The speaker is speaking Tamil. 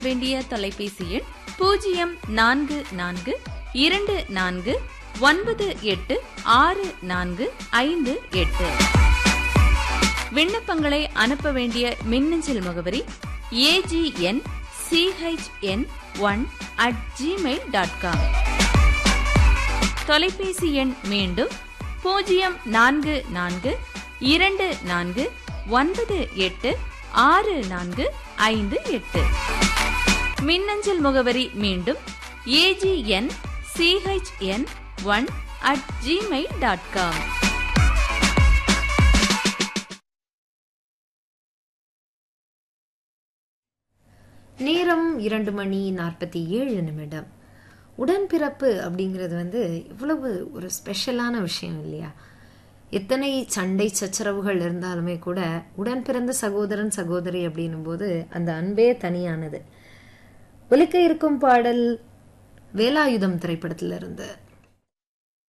வேண்டிய தொலைபேசி எண் பூஜ்ஜியம் நான்கு நான்கு இரண்டு நான்கு ஒன்பது எட்டு ஆறு நான்கு ஐந்து எட்டு விண்ணப்பங்களை அனுப்ப வேண்டிய மின்னஞ்சல் முகவரி AGN CHN one at Gmail dot com தொலைபேசி எண் மீண்டும் பூஜ்ஜியம் நான்கு நான்கு இரண்டு நான்கு ஒன்பது எட்டு ஆறு நான்கு ஐந்து எட்டு மின்னஞ்சல் முகவரி மீண்டும் AGN CHN one at Gmail dot com நேரம் இரண்டு மணி நாற்பத்தி ஏழு நிமிடம் உடன்பிறப்பு அப்படிங்கிறது வந்து இவ்வளவு ஒரு ஸ்பெஷலான விஷயம் இல்லையா எத்தனை சண்டை சச்சரவுகள் இருந்தாலுமே கூட உடன் பிறந்த சகோதரன் சகோதரி அப்படின்னும் போது அந்த அன்பே தனியானது ஒலிக்க இருக்கும் பாடல் வேலாயுதம் திரைப்படத்துல இருந்து